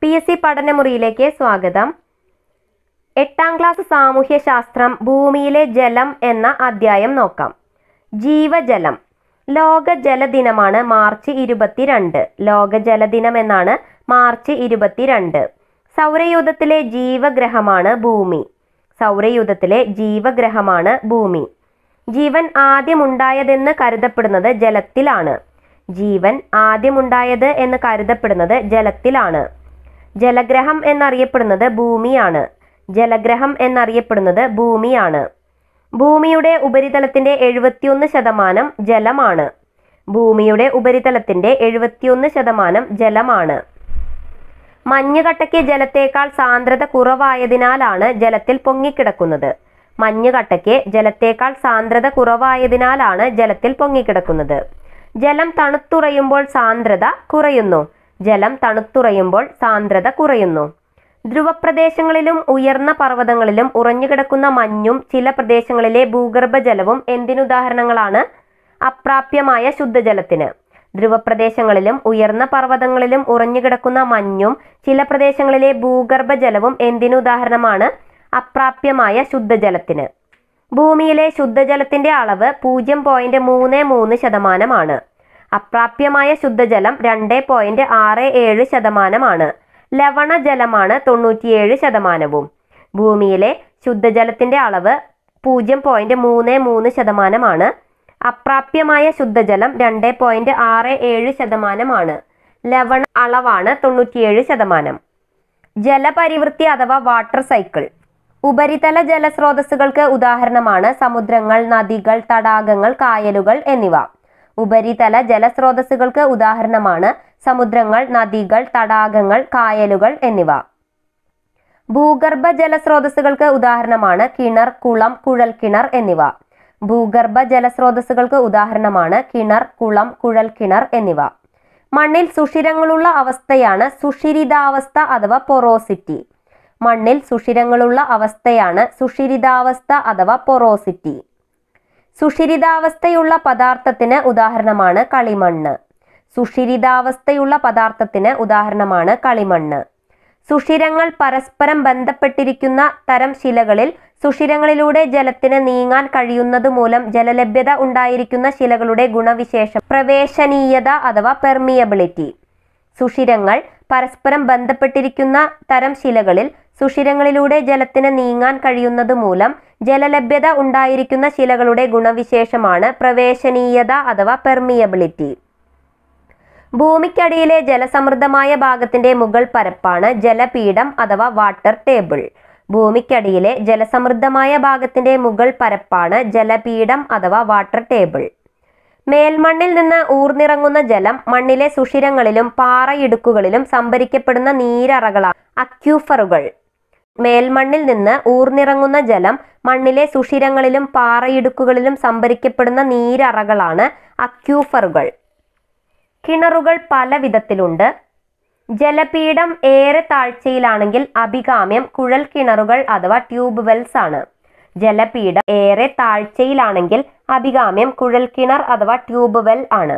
P S C പഠനമുറിയിലേക്ക് സ്വാഗതം എട്ടാം class സാമൂഹ്യശാസ്ത്രം ഭൂമിയിലെ ജലം എന്ന അധ്യായം നോക്കാം ജീവജലം ലോക ജലദിനമാണ് മാർച്ച് ഇരുപത്തിരണ്ട് ലോക ജലദിനം എന്നാണ് മാർച്ച് ഇരുപത്തിരണ്ട് സൗരയൂഥത്തിലെ ജീവഗ്രഹമാണ് ഭൂമി സൗരയൂഥത്തിലെ ജീവഗ്രഹമാണ് ഭൂമി ജീവൻ ആദ്യമുണ്ടായതെന്ന് കരുതപ്പെടുന്നത് ജലത്തിലാണ് ജീവൻ ആദ്യമുണ്ടായത് എന്ന് കരുതപ്പെടുന്നത് ജലത്തിലാണ് ജലഗ്രഹം എന്നറിയപ്പെടുന്നത് ഭൂമിയാണ് ജലഗ്രഹം എന്നറിയപ്പെടുന്നത് ഭൂമിയാണ് ഭൂമിയുടെ ഉപരിതലത്തിന്റെ എഴുപത്തിയൊന്ന് ശതമാനം ജലമാണ് ഭൂമിയുടെ ഉപരിതലത്തിന്റെ എഴുപത്തിയൊന്ന് ശതമാനം ജലമാണ് മഞ്ഞുകട്ടയ്ക്ക് ജലത്തേക്കാൾ സാന്ദ്രത കുറവായതിനാലാണ് ജലത്തിൽ പൊങ്ങിക്കിടക്കുന്നത് മഞ്ഞുകട്ടയ്ക്ക് ജലത്തേക്കാൾ സാന്ദ്രത കുറവായതിനാലാണ് ജലത്തിൽ പൊങ്ങിക്കിടക്കുന്നത് ജലം തണുത്തുറയുമ്പോൾ സാന്ദ്രത കുറയുന്നു ജലം തണുത്തുറയുമ്പോൾ സാന്ദ്രത കുറയുന്നു ധ്രുവപ്രദേശങ്ങളിലും ഉയർന്ന പർവ്വതങ്ങളിലും ഉറഞ്ഞുകിടക്കുന്ന മഞ്ഞും ചില പ്രദേശങ്ങളിലെ ഭൂഗർഭജലവും എന്തിനുദാഹരണങ്ങളാണ് അപ്രാപ്യമായ ശുദ്ധജലത്തിന് ധ്രുവപ്രദേശങ്ങളിലും ഉയർന്ന പർവ്വതങ്ങളിലും ഉറഞ്ഞുകിടക്കുന്ന മഞ്ഞും ചില പ്രദേശങ്ങളിലെ ഭൂഗർഭജലവും എന്തിനുദാഹരണമാണ് അപ്രാപ്യമായ ശുദ്ധജലത്തിന് ഭൂമിയിലെ ശുദ്ധജലത്തിന്റെ അളവ് പൂജ്യം പോയിന്റ് മൂന്ന് മൂന്ന് ശതമാനമാണ് അപ്രാപ്യമായ ശുദ്ധജലം രണ്ട് പോയിന്റ് ആറ് ഏഴ് ശതമാനമാണ് ലവണജലമാണ് തൊണ്ണൂറ്റിയേഴ് ശതമാനവും ഭൂമിയിലെ ശുദ്ധജലത്തിന്റെ അളവ് പൂജ്യം പോയിന്റ് മൂന്ന് മൂന്ന് ശതമാനമാണ് അപ്രാപ്യമായ ശുദ്ധജലം രണ്ട് പോയിന്റ് ആറ് ഏഴ് ശതമാനമാണ് ലവണ അളവാണ് തൊണ്ണൂറ്റിയേഴ് ശതമാനം ജലപരിവൃത്തി അഥവാ വാട്ടർ സൈക്കിൾ ഉപരിതല ജലസ്രോതസ്സുകൾക്ക് ഉദാഹരണമാണ് സമുദ്രങ്ങൾ നദികൾ തടാകങ്ങൾ കായലുകൾ എന്നിവ ഉപരിതല ജലസ്രോതസ്സുകൾക്ക് ഉദാഹരണമാണ് സമുദ്രങ്ങൾ നദികൾ തടാകങ്ങൾ കായലുകൾ എന്നിവ ഭൂഗർഭ ജലസ്രോതസ്സുകൾക്ക് ഉദാഹരണമാണ് കിണർ കുളം കുഴൽക്കിണർ എന്നിവ ഭൂഗർഭ ജലസ്രോതസ്സുകൾക്ക് ഉദാഹരണമാണ് കിണർ കുളം കുഴൽക്കിണർ എന്നിവ മണ്ണിൽ സുഷിരങ്ങളുള്ള അവസ്ഥയാണ് സുഷിരിതാവസ്ഥ അഥവാ പൊറോസിറ്റി മണ്ണിൽ സുഷിരങ്ങളുള്ള അവസ്ഥയാണ് സുഷിരിതാവസ്ഥ അഥവാ പൊറോസിറ്റി സുഷിരിതാവസ്ഥയുള്ള പദാർത്ഥത്തിന് ഉദാഹരണമാണ് കളിമണ്ണ് സുഷിരിതാവസ്ഥയുള്ള പദാർത്ഥത്തിന് ഉദാഹരണമാണ് കളിമണ്ണ് സുഷിരങ്ങൾ പരസ്പരം ബന്ധപ്പെട്ടിരിക്കുന്ന തരം ശിലകളിൽ സുഷിരങ്ങളിലൂടെ ജലത്തിന് നീങ്ങാൻ കഴിയുന്നത് മൂലം ജലലഭ്യത ഉണ്ടായിരിക്കുന്ന ശിലകളുടെ ഗുണവിശേഷം പ്രവേശനീയത അഥവാ പെർമിയബിലിറ്റി സുഷിരങ്ങൾ പരസ്പരം ബന്ധപ്പെട്ടിരിക്കുന്ന തരം ശിലകളിൽ സുഷിരങ്ങളിലൂടെ ജലത്തിന് നീങ്ങാൻ കഴിയുന്നത് മൂലം ജലലഭ്യത ഉണ്ടായിരിക്കുന്ന ശിലകളുടെ ഗുണവിശേഷമാണ് പ്രവേശനീയത അഥവാ പെർമിയബിലിറ്റി ഭൂമിക്കടിയിലെ ജലസമൃദ്ധമായ ഭാഗത്തിന്റെ മുകൾ പരപ്പാണ് ജലപീഠം അഥവാ വാട്ടർ ടേബിൾ ഭൂമിക്കടിയിലെ ജലസമൃദ്ധമായ ഭാഗത്തിന്റെ മുകൾ പരപ്പാണ് ജലപീഠം അഥവാ വാട്ടർ ടേബിൾ മേൽമണ്ണിൽ നിന്ന് ഊർന്നിറങ്ങുന്ന ജലം മണ്ണിലെ സുഷിരങ്ങളിലും പാറയിടുക്കുകളിലും സംഭരിക്കപ്പെടുന്ന നീരറകളാണ് അക്യൂഫറുകൾ മേൽമണ്ണിൽ നിന്ന് ഊർന്നിറങ്ങുന്ന ജലം മണ്ണിലെ സുഷിരങ്ങളിലും പാറയിടുക്കുകളിലും സംഭരിക്കപ്പെടുന്ന നീരറകളാണ് അക്യൂഫറുകൾ കിണറുകൾ പല വിധത്തിലുണ്ട് ജലപീഠം ഏറെ താഴ്ചയിലാണെങ്കിൽ അഭികാമ്യം കുഴൽ കിണറുകൾ അഥവാ ട്യൂബ് വെൽസ് ആണ് ജലപീഠം ഏറെ താഴ്ചയിലാണെങ്കിൽ അഭികാമ്യം കുഴൽ കിണർ അഥവാ ട്യൂബ് വെൽ ആണ്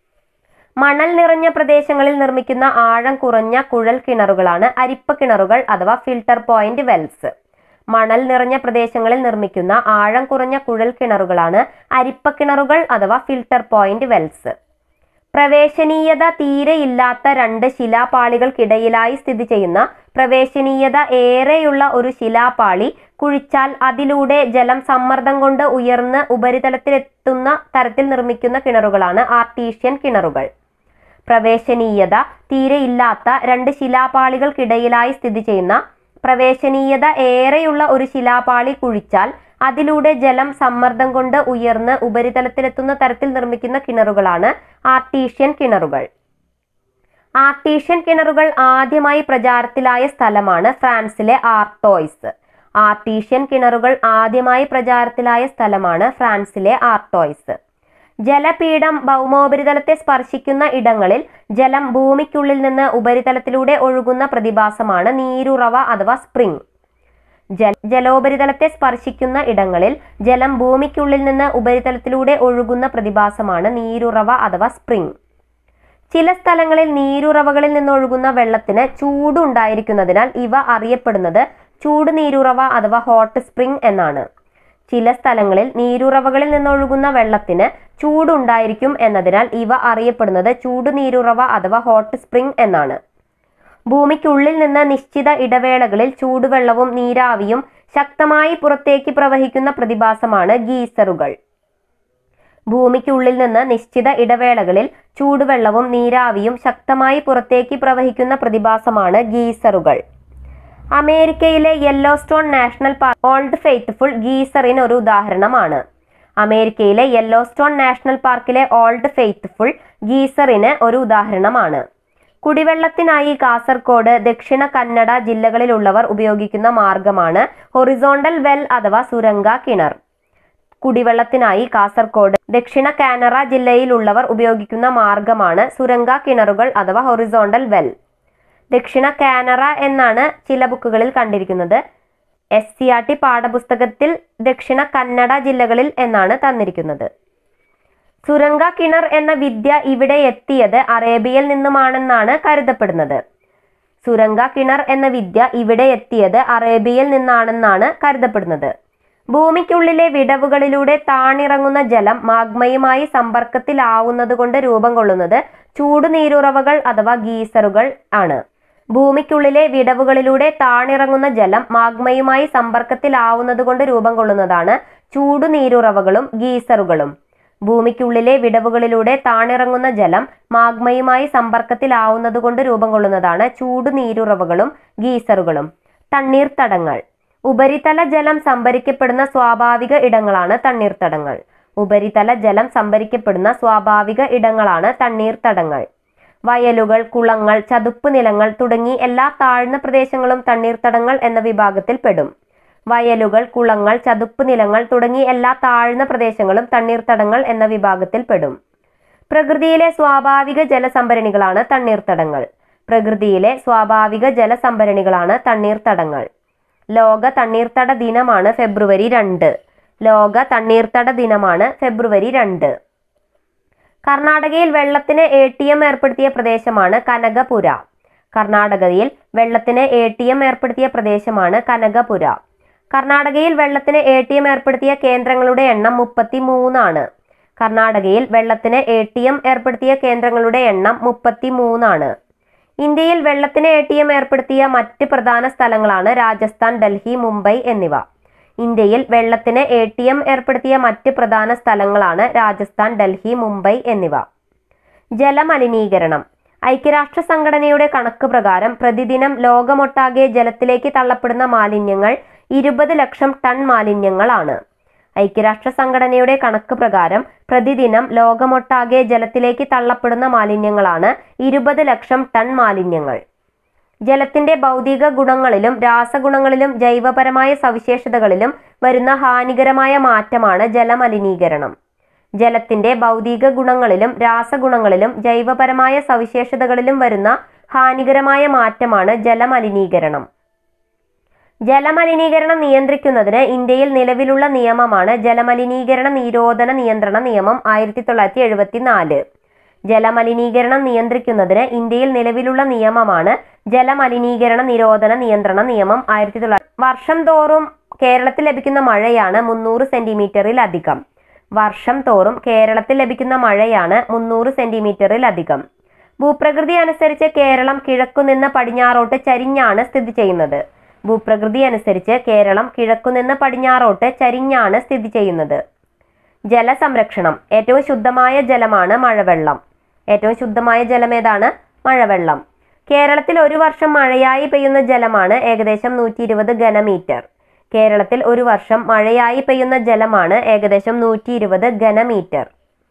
മണൽ നിറഞ്ഞ പ്രദേശങ്ങളിൽ നിർമ്മിക്കുന്ന ആഴം കുറഞ്ഞ കുഴൽ കിണറുകളാണ് അരിപ്പ കിണറുകൾ അഥവാ ഫിൽട്ടർ പോയിന്റ് വെൽസ് മണൽ നിറഞ്ഞ പ്രദേശങ്ങളിൽ നിർമ്മിക്കുന്ന ആഴം കുറഞ്ഞ കുഴൽ കിണറുകളാണ് അരിപ്പ കിണറുകൾ അഥവാ ഫിൽട്ടർ പോയിന്റ് വെൽസ് പ്രവേശനീയത തീരെയില്ലാത്ത രണ്ട് ശിലാപാളികൾക്കിടയിലായി സ്ഥിതി ചെയ്യുന്ന പ്രവേശനീയത ഏറെയുള്ള ഒരു ശിലാപാളി കുഴിച്ചാൽ അതിലൂടെ ജലം സമ്മർദ്ദം കൊണ്ട് ഉയർന്ന് ഉപരിതലത്തിലെത്തുന്ന തരത്തിൽ നിർമ്മിക്കുന്ന കിണറുകളാണ് ആർട്ടീഷ്യൻ കിണറുകൾ പ്രവേശനീയത തീരെയില്ലാത്ത രണ്ട് ശിലാപാളികൾക്കിടയിലായി സ്ഥിതി ചെയ്യുന്ന പ്രവേശനീയത ഏറെയുള്ള ഒരു ശിലാപാളി കുഴിച്ചാൽ അതിലൂടെ ജലം സമ്മർദ്ദം കൊണ്ട് ഉയർന്ന് ഉപരിതലത്തിലെത്തുന്ന തരത്തിൽ നിർമ്മിക്കുന്ന കിണറുകളാണ് ആർട്ടീഷ്യൻ കിണറുകൾ ആർട്ടീഷ്യൻ കിണറുകൾ ആദ്യമായി പ്രചാരത്തിലായ സ്ഥലമാണ് ഫ്രാൻസിലെ ആർട്ടോയ്സ് ആർട്ടീഷ്യൻ കിണറുകൾ ആദ്യമായി പ്രചാരത്തിലായ സ്ഥലമാണ് ഫ്രാൻസിലെ ആർട്ടോയ്സ് ജലപീഠം ഭൗമോപരിതലത്തെ സ്പർശിക്കുന്ന ഇടങ്ങളിൽ ജലം ഭൂമിക്കുള്ളിൽ നിന്ന് ഉപരിതലത്തിലൂടെ ഒഴുകുന്ന പ്രതിഭാസമാണ് നീരുറവ അഥവാ സ്പ്രിംഗ് ജല ജലോപരിതലത്തെ സ്പർശിക്കുന്ന ഇടങ്ങളിൽ ജലം ഭൂമിക്കുള്ളിൽ നിന്ന് ഉപരിതലത്തിലൂടെ ഒഴുകുന്ന പ്രതിഭാസമാണ് നീരുറവ അഥവാ സ്പ്രിംഗ് ചില സ്ഥലങ്ങളിൽ നീരുറവകളിൽ നിന്നൊഴുകുന്ന വെള്ളത്തിന് ചൂടുണ്ടായിരിക്കുന്നതിനാൽ ഇവ അറിയപ്പെടുന്നത് ചൂട് നീരുറവ അഥവാ ഹോട്ട് സ്പ്രിംഗ് എന്നാണ് ചില സ്ഥലങ്ങളിൽ നീരുറവകളിൽ നിന്നൊഴുകുന്ന വെള്ളത്തിന് ചൂടുണ്ടായിരിക്കും എന്നതിനാൽ ഇവ അറിയപ്പെടുന്നത് ചൂട് നീരുറവ അഥവാ ഹോട്ട് സ്പ്രിംഗ് എന്നാണ് ഭൂമിക്കുള്ളിൽ നിന്ന് നിശ്ചിത ഇടവേളകളിൽ ചൂടുവെള്ളവും നീരാവിയും ശക്തമായി പുറത്തേക്ക് പ്രവഹിക്കുന്ന പ്രതിഭാസമാണ് ഗീസറുകൾ ഭൂമിക്കുള്ളിൽ നിന്ന് നിശ്ചിത ഇടവേളകളിൽ ചൂടുവെള്ളവും നീരാവിയും ശക്തമായി പുറത്തേക്ക് പ്രവഹിക്കുന്ന പ്രതിഭാസമാണ് ഗീസറുകൾ അമേരിക്കയിലെ Yellowstone national park old faithful ഗീസറിന് ഒരു ഉദാഹരണമാണ് അമേരിക്കയിലെ യെല്ലോസ്റ്റോൺ നാഷണൽ പാർക്കിലെ ഓൾഡ് ഫെയ്ത്ത്ഫുൾ ഗീസറിന് ഒരു ഉദാഹരണമാണ് കുടിവെള്ളത്തിനായി കാസർഗോഡ് ദക്ഷിണ കന്നഡ ജില്ലകളിലുള്ളവർ ഉപയോഗിക്കുന്ന മാർഗമാണ് ഹൊറിസോണ്ടൽ വെൽ അഥവാ സുരംഗ കിണർ കുടിവെള്ളത്തിനായി കാസർഗോഡ് ദക്ഷിണ കാനറ ജില്ലയിലുള്ളവർ ഉപയോഗിക്കുന്ന മാർഗമാണ് സുരംഗ കിണറുകൾ അഥവാ ഹൊറിസോണ്ടൽ വെൽ ദക്ഷിണ കാനറ എന്നാണ് ചില ബുക്കുകളിൽ കണ്ടിരിക്കുന്നത് എസ് സി ആർ ടി പാഠപുസ്തകത്തിൽ ദക്ഷിണ കന്നഡ ജില്ലകളിൽ എന്നാണ് തന്നിരിക്കുന്നത് സുരംഗ കിണർ എന്ന വിദ്യ ഇവിടെ എത്തിയത് അറേബ്യയിൽ നിന്നുമാണെന്നാണ് കരുതപ്പെടുന്നത് സുരംഗ കിണർ എന്ന വിദ്യ ഇവിടെ എത്തിയത് അറേബ്യയിൽ നിന്നാണെന്നാണ് കരുതപ്പെടുന്നത് ഭൂമിക്കുള്ളിലെ വിടവുകളിലൂടെ താണിറങ്ങുന്ന ജലം മാഗ്മയുമായി സമ്പർക്കത്തിലാവുന്നത് കൊണ്ട് രൂപം കൊള്ളുന്നത് ചൂടുനീരുറവകൾ അഥവാ ഗീസറുകൾ ആണ് ഭൂമിക്കുള്ളിലെ വിടവുകളിലൂടെ താണിറങ്ങുന്ന ജലം മാഗ്മയുമായി സമ്പർക്കത്തിലാവുന്നത് കൊണ്ട് രൂപം കൊള്ളുന്നതാണ് ചൂടുനീരുറവകളും ഗീസറുകളും ഭൂമിക്കുള്ളിലെ വിടവുകളിലൂടെ താണിറങ്ങുന്ന ജലം മാഗ്മയുമായി സമ്പർക്കത്തിലാവുന്നത് കൊണ്ട് രൂപം കൊള്ളുന്നതാണ് ചൂടുനീരുറവകളും ഗീസറുകളും തണ്ണീർത്തടങ്ങൾ ഉപരിതല ജലം സംഭരിക്കപ്പെടുന്ന സ്വാഭാവിക ഇടങ്ങളാണ് തണ്ണീർത്തടങ്ങൾ ഉപരിതല ജലം സംഭരിക്കപ്പെടുന്ന സ്വാഭാവിക ഇടങ്ങളാണ് തണ്ണീർത്തടങ്ങൾ വയലുകൾ കുളങ്ങൾ ചതുപ്പ് നിലങ്ങൾ തുടങ്ങി എല്ലാ താഴ്ന്ന പ്രദേശങ്ങളും തണ്ണീർത്തടങ്ങൾ എന്ന വിഭാഗത്തിൽ പെടും വയലുകൾ കുളങ്ങൾ ചതുപ്പ് നിലങ്ങൾ തുടങ്ങി എല്ലാ താഴ്ന്ന പ്രദേശങ്ങളും തണ്ണീർത്തടങ്ങൾ എന്ന വിഭാഗത്തിൽ പെടും പ്രകൃതിയിലെ സ്വാഭാവിക ജലസംഭരണികളാണ് തണ്ണീർത്തടങ്ങൾ പ്രകൃതിയിലെ സ്വാഭാവിക ജലസംഭരണികളാണ് തണ്ണീർത്തടങ്ങൾ ലോക തണ്ണീർത്തട ദിനമാണ് ഫെബ്രുവരി രണ്ട് ലോക തണ്ണീർത്തട ദിനമാണ് ഫെബ്രുവരി രണ്ട് കർണാടകയിൽ വെള്ളത്തിന് എ ടി എം ഏർപ്പെടുത്തിയ പ്രദേശമാണ് കനകപുര കർണാടകയിൽ വെള്ളത്തിന് എ ടി എം ഏർപ്പെടുത്തിയ പ്രദേശമാണ് കനകപുര കർണാടകയിൽ വെള്ളത്തിന് എ ടി എം ഏർപ്പെടുത്തിയ കേന്ദ്രങ്ങളുടെ എണ്ണം മുപ്പത്തി മൂന്നാണ് കർണാടകയിൽ വെള്ളത്തിന് എ ടി എം ഏർപ്പെടുത്തിയ കേന്ദ്രങ്ങളുടെ എണ്ണം മുപ്പത്തി മൂന്നാണ് ഇന്ത്യയിൽ വെള്ളത്തിന് എ ടി എം ഏർപ്പെടുത്തിയ മറ്റ് പ്രധാന സ്ഥലങ്ങളാണ് രാജസ്ഥാൻ ഡൽഹി മുംബൈ എന്നിവ ഇന്ത്യയിൽ വെള്ളത്തിന് എ ടി എം ഏർപ്പെടുത്തിയ മറ്റ് പ്രധാന സ്ഥലങ്ങളാണ് രാജസ്ഥാൻ ഡൽഹി മുംബൈ എന്നിവ ജലമലിനീകരണം ഐക്യരാഷ്ട്ര സംഘടനയുടെ കണക്ക് പ്രകാരം പ്രതിദിനം ലോകമൊട്ടാകെ ജലത്തിലേക്ക് തള്ളപ്പെടുന്ന മാലിന്യങ്ങൾ ഇരുപത് ലക്ഷം ടൺ മാലിന്യങ്ങളാണ് ഐക്യരാഷ്ട്ര സംഘടനയുടെ കണക്ക് പ്രകാരം പ്രതിദിനം ലോകമൊട്ടാകെ ജലത്തിലേക്ക് തള്ളപ്പെടുന്ന മാലിന്യങ്ങളാണ് ഇരുപത് ലക്ഷം ടൺ മാലിന്യങ്ങൾ ജലത്തിന്റെ ഭൗതിക ഗുണങ്ങളിലും രാസഗുണങ്ങളിലും ജൈവപരമായ സവിശേഷതകളിലും വരുന്ന ഹാനികരമായ മാറ്റമാണ് ജലമലിനീകരണം ജലത്തിന്റെ ഭൗതിക ഗുണങ്ങളിലും രാസഗുണങ്ങളിലും ജൈവപരമായ സവിശേഷതകളിലും വരുന്ന ഹാനികരമായ മാറ്റമാണ് ജലമലിനീകരണം ജലമലിനീകരണം നിയന്ത്രിക്കുന്നതിന് ഇന്ത്യയിൽ നിലവിലുള്ള നിയമമാണ് ജലമലിനീകരണ നിരോധന നിയന്ത്രണ നിയമം ആയിരത്തി തൊള്ളായിരത്തി എഴുപത്തിനാല് ജലമലിനീകരണം നിയന്ത്രിക്കുന്നതിന് ഇന്ത്യയിൽ നിലവിലുള്ള നിയമമാണ് ജലമലിനീകരണ നിരോധന നിയന്ത്രണ നിയമം ആയിരത്തി തൊള്ളായിരത്തി വർഷം തോറും കേരളത്തിൽ ലഭിക്കുന്ന മഴയാണ് മുന്നൂറ് സെന്റിമീറ്ററിൽ അധികം വർഷം തോറും കേരളത്തിൽ ലഭിക്കുന്ന മഴയാണ് മുന്നൂറ് സെന്റിമീറ്ററിൽ അധികം ഭൂപ്രകൃതി അനുസരിച്ച് കേരളം കിഴക്കുനിന്ന് പടിഞ്ഞാറോട്ട് ചരിഞ്ഞാണ് സ്ഥിതി ചെയ്യുന്നത് ഭൂപ്രകൃതി അനുസരിച്ച് കേരളം കിഴക്കുനിന്ന് പടിഞ്ഞാറോട്ട് ചരിഞ്ഞാണ് സ്ഥിതി ചെയ്യുന്നത് ജലസംരക്ഷണം ഏറ്റവും ശുദ്ധമായ ജലമാണ് മഴവെള്ളം ഏറ്റവും ശുദ്ധമായ ജലം ഏതാണ് മഴവെള്ളം കേരളത്തിൽ ഒരു വർഷം മഴയായി പെയ്യുന്ന ജലമാണ് ഏകദേശം നൂറ്റി ഇരുപത് ഘനമീറ്റർ കേരളത്തിൽ ഒരു വർഷം മഴയായി പെയ്യുന്ന ജലമാണ് ഏകദേശം നൂറ്റി ഇരുപത് ഘനമീറ്റർ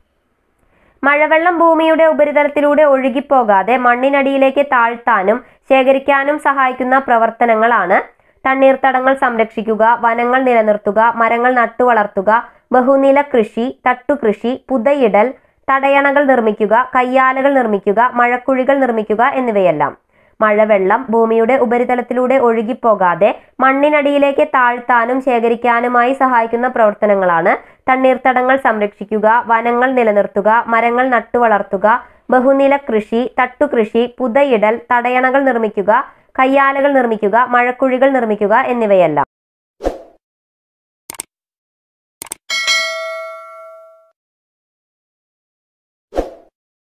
മഴവെള്ളം ഭൂമിയുടെ ഉപരിതലത്തിലൂടെ ഒഴുകിപ്പോകാതെ മണ്ണിനടിയിലേക്ക് താഴ്ത്താനും ശേഖരിക്കാനും സഹായിക്കുന്ന പ്രവർത്തനങ്ങളാണ് തണ്ണീർത്തടങ്ങൾ സംരക്ഷിക്കുക വനങ്ങൾ നിലനിർത്തുക മരങ്ങൾ നട്ടുവളർത്തുക ബഹുനില കൃഷി തട്ടുകൃഷി പുതയിടൽ തടയണകൾ നിർമ്മിക്കുക കയ്യാലകൾ നിർമ്മിക്കുക മഴക്കുഴികൾ നിർമ്മിക്കുക എന്നിവയെല്ലാം മഴവെള്ളം ഭൂമിയുടെ ഉപരിതലത്തിലൂടെ ഒഴുകിപ്പോകാതെ മണ്ണിനടിയിലേക്ക് താഴ്ത്താനും ശേഖരിക്കാനുമായി സഹായിക്കുന്ന പ്രവർത്തനങ്ങളാണ് തണ്ണീർത്തടങ്ങൾ സംരക്ഷിക്കുക വനങ്ങൾ നിലനിർത്തുക മരങ്ങൾ നട്ടുവളർത്തുക ബഹുനില കൃഷി തട്ടുകൃഷി പുതയിടൽ തടയണകൾ നിർമ്മിക്കുക കയ്യാലകൾ നിർമ്മിക്കുക മഴക്കുഴികൾ നിർമ്മിക്കുക എന്നിവയെല്ലാം